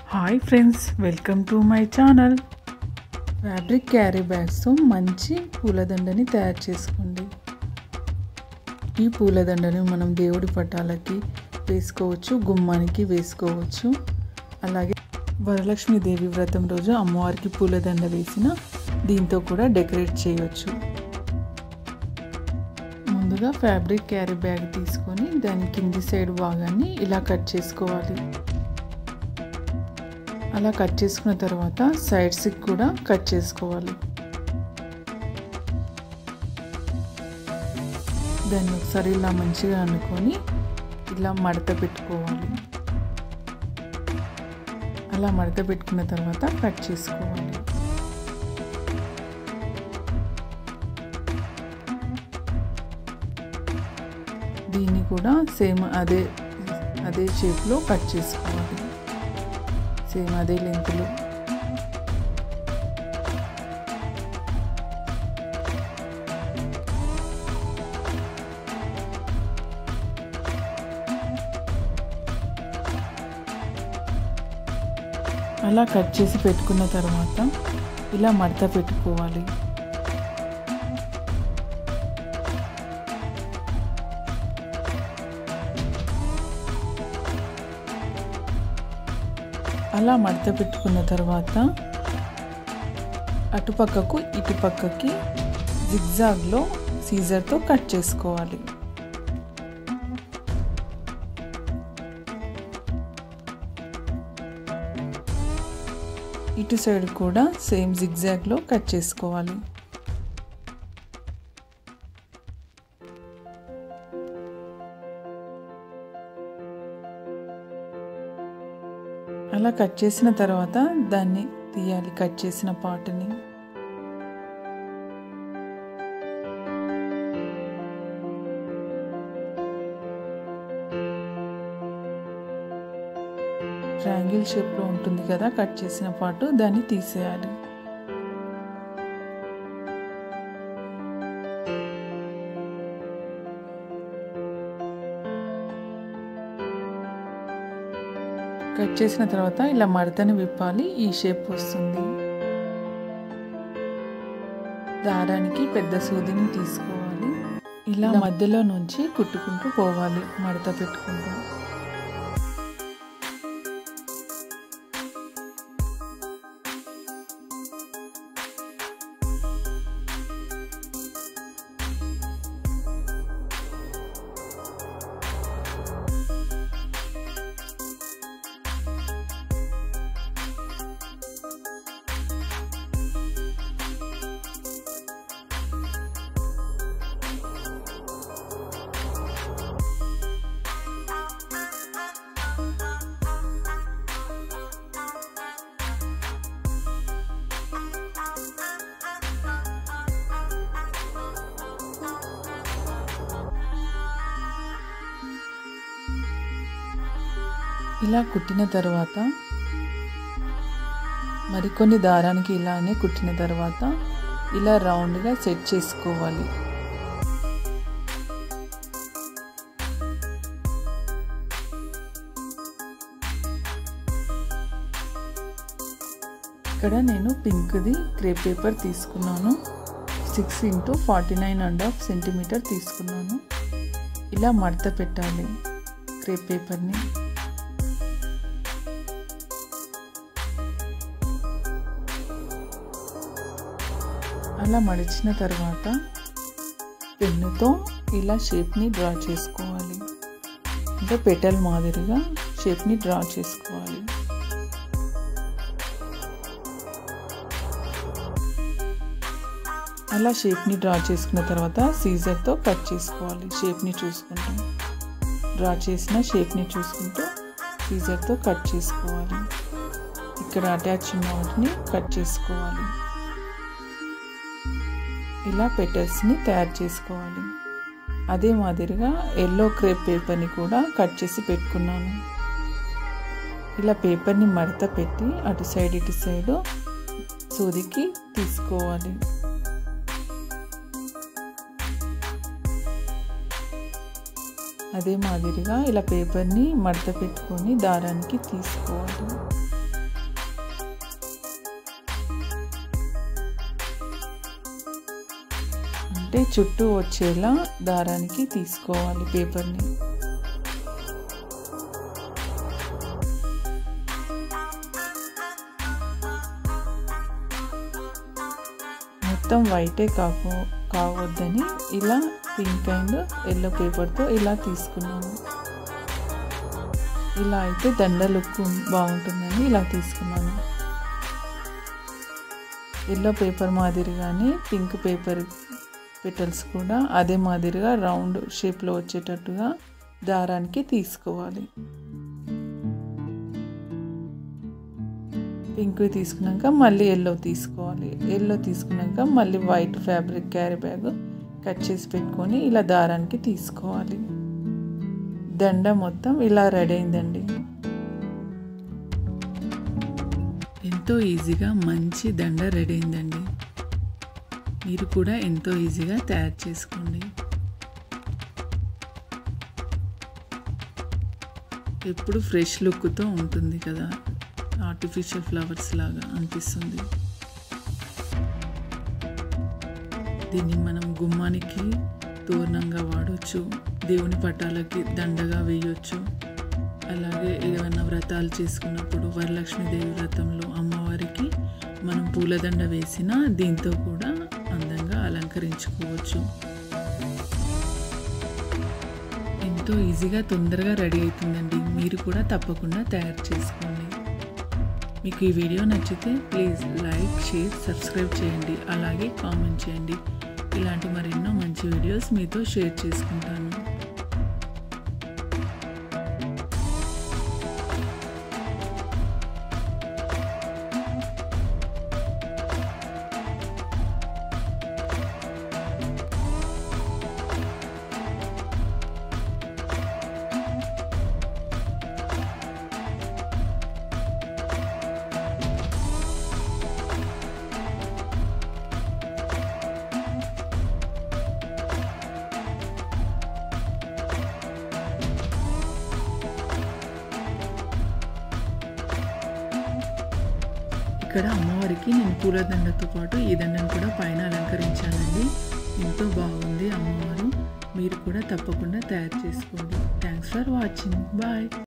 hi friends welcome to my channel fabric carry బ్యాగ్స్తో మంచి పూలదండని తయారు చేసుకోండి ఈ పూలదండని మనం దేవుడి పటాలకి వేసుకోవచ్చు గుమ్మానికి వేసుకోవచ్చు అలాగే వరలక్ష్మి దేవి వ్రతం రోజు అమ్మవారికి పూలదండ వేసిన దీంతో కూడా డెకరేట్ చేయవచ్చు ముందుగా ఫ్యాబ్రిక్ క్యారీ బ్యాగ్ తీసుకొని దాని కింది సైడ్ భాగాన్ని ఇలా కట్ చేసుకోవాలి అలా కట్ చేసుకున్న తర్వాత సైడ్స్కి కూడా కట్ చేసుకోవాలి దాన్ని ఒకసారి ఇలా మంచిగా అనుకొని ఇలా మడత పెట్టుకోవాలి అలా మడత పెట్టుకున్న తర్వాత కట్ చేసుకోవాలి దీన్ని కూడా సేమ్ అదే అదే షేప్లో కట్ చేసుకోవాలి సేమ్ అదే లెంత్లో అలా కట్ చేసి పెట్టుకున్న తర్వాత ఇలా మడత పెట్టుకోవాలి అలా మడత పెట్టుకున్న తర్వాత అటుపక్కకు ఇటుపక్కకి జిగ్జాగ్లో సీజర్తో కట్ చేసుకోవాలి ఇటు సైడ్ కూడా సేమ్ జిగ్జాగ్లో కట్ చేసుకోవాలి అలా కట్ చేసిన తర్వాత దాన్ని తీయాలి కట్ చేసిన పార్ట్ని ట్రయాంగిల్ షేప్లో ఉంటుంది కదా కట్ చేసిన పార్ట్ దాన్ని తీసేయాలి కట్ చేసిన తర్వాత ఇలా మడతని విప్పాలి ఈ షేప్ వస్తుంది దారానికి పెద్ద సూదిని తీసుకోవాలి ఇలా మధ్యలో నుంచి కుట్టుకుంటూ పోవాలి మడత పెట్టుకుంటూ ఇలా కుట్టిన తర్వాత మరికొన్ని దారానికి ఇలానే కుట్టిన తర్వాత ఇలా రౌండ్గా సెట్ చేసుకోవాలి ఇక్కడ నేను పింక్ది క్రేప్ పేపర్ తీసుకున్నాను six into forty nine and half centimeter తీసుకున్నాను ఇలా మడత పెట్టాలి క్రేప్ పేపర్ని అలా మడిచిన తర్వాత పెన్నుతో ఇలా షేప్ని డ్రా చేసుకోవాలి అంటే పెటల్ మాదిరిగా షేప్ని డ్రా చేసుకోవాలి అలా షేప్ని డ్రా చేసుకున్న తర్వాత సీజర్తో కట్ చేసుకోవాలి షేప్ని చూసుకుంటూ డ్రా చేసిన షేప్ని చూసుకుంటూ సీజర్తో కట్ చేసుకోవాలి ఇక్కడ అటాచ్ ఉన్న వాటిని కట్ చేసుకోవాలి ఇలా పెటల్స్ని తయారు చేసుకోవాలి అదే మాదిరిగా ఎల్లో క్రేప్ పేపర్ని కూడా కట్ చేసి పెట్టుకున్నాను ఇలా పేపర్ని మడత పెట్టి అటు సైడ్ ఇటు సైడ్ సూదికి తీసుకోవాలి అదే మాదిరిగా ఇలా పేపర్ని మడత పెట్టుకొని దారానికి తీసుకోవాలి అంటే చుట్టూ వచ్చేలా దారానికి తీసుకోవాలి పేపర్ని మొత్తం వైటే కాకు కావద్దని ఇలా పింక్ అండ్ ఎల్లో పేపర్తో ఇలా తీసుకున్నాను ఇలా అయితే దండ లుక్ బాగుంటుందని ఇలా తీసుకున్నాను ఎల్లో పేపర్ మాదిరిగానే పింక్ పేపర్ పెటల్స్ కూడా అదే మాదిరిగా రౌండ్ షేప్లో వచ్చేటట్టుగా దారానికి తీసుకోవాలి పింక్ తీసుకున్నాక మళ్ళీ ఎల్లో తీసుకోవాలి ఎల్లో తీసుకున్నాక మళ్ళీ white fabric carry bag cut చేసి పెట్టుకొని ఇలా దారానికి తీసుకోవాలి దండ మొత్తం ఇలా రెడీ అయిందండి ఎంతో ఈజీగా మంచి దండ రెడీ అయిందండి మీరు కూడా ఎంతో ఈజీగా తయారు చేసుకోండి ఎప్పుడు ఫ్రెష్ లుక్తో ఉంటుంది కదా ఆర్టిఫిషియల్ ఫ్లవర్స్ లాగా అనిపిస్తుంది దీన్ని మనం గుమ్మానికి తోరణంగా వాడవచ్చు దేవుని పటాలకి దండగా వేయొచ్చు అలాగే ఏమైనా వ్రతాలు చేసుకున్నప్పుడు వరలక్ష్మీదేవి వ్రతంలో అమ్మవారికి మనం పూలదండ వేసిన దీంతో కూడా అందంగా అలంకరించుకోవచ్చు ఎంతో ఈజీగా తొందరగా రెడీ అవుతుందండి మీరు కూడా తప్పకుండా తయారు చేసుకోండి మీకు ఈ వీడియో నచ్చితే ప్లీజ్ లైక్ షేర్ సబ్స్క్రైబ్ చేయండి అలాగే కామెంట్ చేయండి ఇలాంటి మరెన్నో మంచి వీడియోస్ మీతో షేర్ చేసుకుంటాను ఇక్కడ అమ్మవారికి నేను పూలదండతో పాటు ఈ దండను కూడా పైన అలంకరించానండి ఎంతో బాగుంది అమ్మవారు మీరు కూడా తప్పకుండా తయారు చేసుకోండి థ్యాంక్స్ ఫర్ వాచింగ్ బాయ్